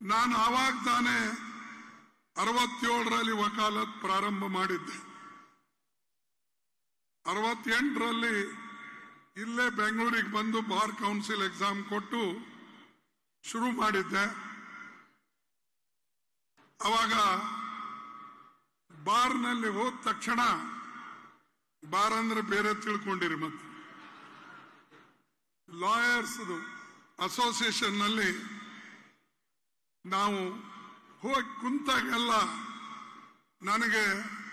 ನಾನು ಆವಾಗ ತಾನೇ ಅರವತ್ತೇಳರಲ್ಲಿ ವಕಾಲತ್ ಪ್ರಾರಂಭ ಮಾಡಿದ್ದೆ ಅರವತ್ತೆಂಟರಲ್ಲಿ ಇಲ್ಲೇ ಬೆಂಗಳೂರಿಗೆ ಬಂದು ಬಾರ್ ಕೌನ್ಸಿಲ್ ಎಕ್ಸಾಮ್ ಕೊಟ್ಟು ಶುರು ಮಾಡಿದ್ದೆ ಅವಾಗ ಬಾರ್ನಲ್ಲಿ ಹೋದ ತಕ್ಷಣ ಬಾರ್ ಅಂದ್ರೆ ಬೇರೆ ತಿಳ್ಕೊಂಡಿರಿ ಮತ್ತೆ ಲಾಯರ್ಸ್ ಅಸೋಸಿಯೇಷನ್ ನಲ್ಲಿ ನಾವು ಹೋಗಿ ಕುಂತಾಗೆಲ್ಲ ನನಗೆ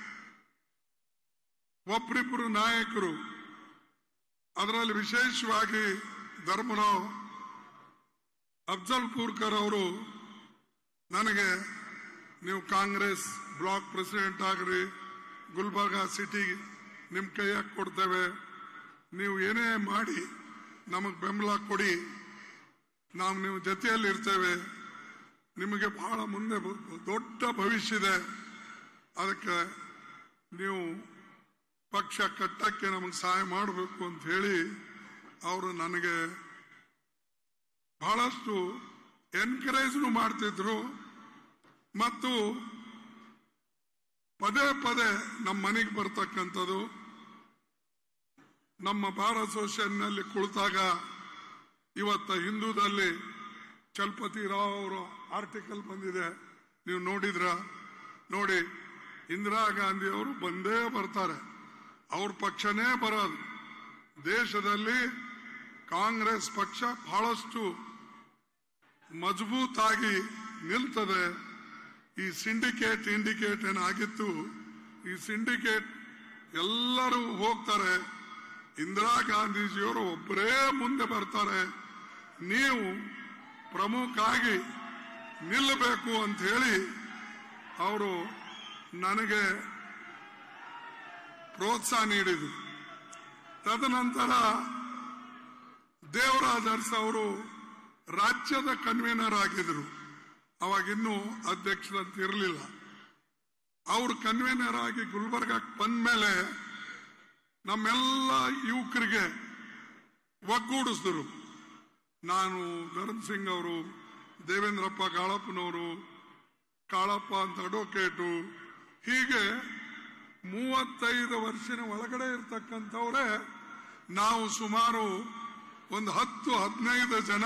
ಒಬ್ಬರಿಬ್ಬರು ನಾಯಕರು ಅದರಲ್ಲಿ ವಿಶೇಷವಾಗಿ ಧರ್ಮರಾವ್ ಅಫ್ಜಲ್ ಪೂರ್ಕರ್ ಅವರು ನನಗೆ ನೀವು ಕಾಂಗ್ರೆಸ್ ಬ್ಲಾಕ್ ಪ್ರೆಸಿಡೆಂಟ್ ಆಗ್ರಿ ಗುಲ್ಬರ್ಗಾ ಸಿಟಿ ನಿಮ್ ಕೈಯಾಗ ಕೊಡ್ತೇವೆ ನೀವು ಏನೇ ಮಾಡಿ ನಮಗ್ ಬೆಂಬಲ ಕೊಡಿ ನಾವು ನೀವು ಜೊತೆಯಲ್ಲಿ ಇರ್ತೇವೆ ನಿಮಗೆ ಬಹಳ ಮುಂದೆ ಬ- ದೊಡ್ಡ ಭವಿಷ್ಯ ಇದೆ ಅದಕ್ಕೆ ನೀವು ಪಕ್ಷ ಕಟ್ಟಕ್ಕೆ ನಮಗೆ ಸಹಾಯ ಮಾಡಬೇಕು ಅಂತ ಹೇಳಿ ಅವರು ನನಗೆ ಬಹಳಷ್ಟು ಎನ್ಕರೇಜ್ನು ಮಾಡ್ತಿದ್ರು ಮತ್ತು ಪದೇ ಪದೇ ನಮ್ಮ ಮನೆಗೆ ಬರ್ತಕ್ಕಂಥದ್ದು ನಮ್ಮ ಬಾರ್ ಅಸೋಸಿಯೇಷನ್ನಲ್ಲಿ ಕುಳಿತಾಗ ಇವತ್ತ ಹಿಂದೂದಲ್ಲಿ ಚಲಪತಿ ರಾವ್ ಅವರ ಆರ್ಟಿಕಲ್ ಬಂದಿದೆ ನೀವು ನೋಡಿದ್ರ ನೋಡಿ ಇಂದಿರಾ ಗಾಂಧಿ ಅವರು ಬಂದೇ ಬರ್ತಾರೆ ಅವ್ರ ಪಕ್ಷನೇ ಬರೋದು ದೇಶದಲ್ಲಿ ಕಾಂಗ್ರೆಸ್ ಪಕ್ಷ ಬಹಳಷ್ಟು ಮಜಬೂತಾಗಿ ನಿಲ್ತದೆ ಈ ಸಿಂಡಿಕೇಟ್ ಇಂಡಿಕೇಟ್ ಏನಾಗಿತ್ತು ಈ ಸಿಂಡಿಕೇಟ್ ಎಲ್ಲರೂ ಹೋಗ್ತಾರೆ ಇಂದಿರಾ ಗಾಂಧೀಜಿಯವರು ಒಬ್ಬರೇ ಮುಂದೆ ಬರ್ತಾರೆ ನೀವು ಪ್ರಮುಖ ಆಗಿ ನಿಲ್ಲಬೇಕು ಅಂತ ಹೇಳಿ ಅವರು ನನಗೆ ಪ್ರೋತ್ಸಾಹ ನೀಡಿದರು ತದನಂತರ ದೇವರಾಜ್ ಅರಸ್ ಅವರು ರಾಜ್ಯದ ಕನ್ವೀನರ್ ಆಗಿದ್ರು ಅವಾಗಿನ್ನೂ ಅಧ್ಯಕ್ಷರಂತ ಇರಲಿಲ್ಲ ಅವರು ಕನ್ವೀನರ್ ಆಗಿ ಗುಲ್ಬರ್ಗಕ್ಕೆ ಬಂದ್ಮೇಲೆ ನಮ್ಮೆಲ್ಲ ಯುವಕರಿಗೆ ಒಗ್ಗೂಡಿಸಿದ್ರು ನಾನು ಧರ್ಮ್ ಸಿಂಗ್ ಅವರು ದೇವೇಂದ್ರಪ್ಪ ಕಾಳಪ್ಪನವರು ಕಾಳಪ್ಪ ಅಂತ ಅಡ್ವೊಕೇಟು ಹೀಗೆ ಮೂವತ್ತೈದು ವರ್ಷದ ಒಳಗಡೆ ಇರ್ತಕ್ಕಂಥವ್ರೆ ನಾವು ಸುಮಾರು ಒಂದು ಹತ್ತು ಹದಿನೈದು ಜನ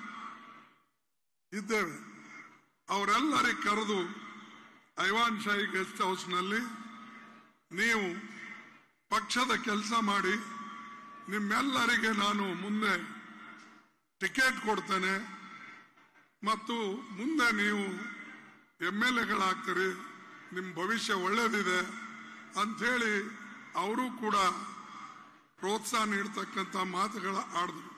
ಇದ್ದೇವೆ ಅವರೆಲ್ಲರಿಗೆ ಕರೆದು ಐವಾನ್ ಶಾಹಿ ಗೆಸ್ಟ್ ಹೌಸ್ನಲ್ಲಿ ನೀವು ಪಕ್ಷದ ಕೆಲಸ ಮಾಡಿ ನಿಮ್ಮೆಲ್ಲರಿಗೆ ನಾನು ಮುಂದೆ ಟಿಕೆಟ್ ಕೊಡ್ತೇನೆ ಮತ್ತು ಮುಂದೆ ನೀವು ಎಂ ಎಲ್ ಎಗಳಾಗ್ತೀರಿ ನಿಮ್ಮ ಭವಿಷ್ಯ ಒಳ್ಳೇದಿದೆ ಅಂಥೇಳಿ ಅವರು ಕೂಡ ಪ್ರೋತ್ಸಾಹ ನೀಡ್ತಕ್ಕಂಥ ಮಾತುಗಳ ಆಡಿದ್ರು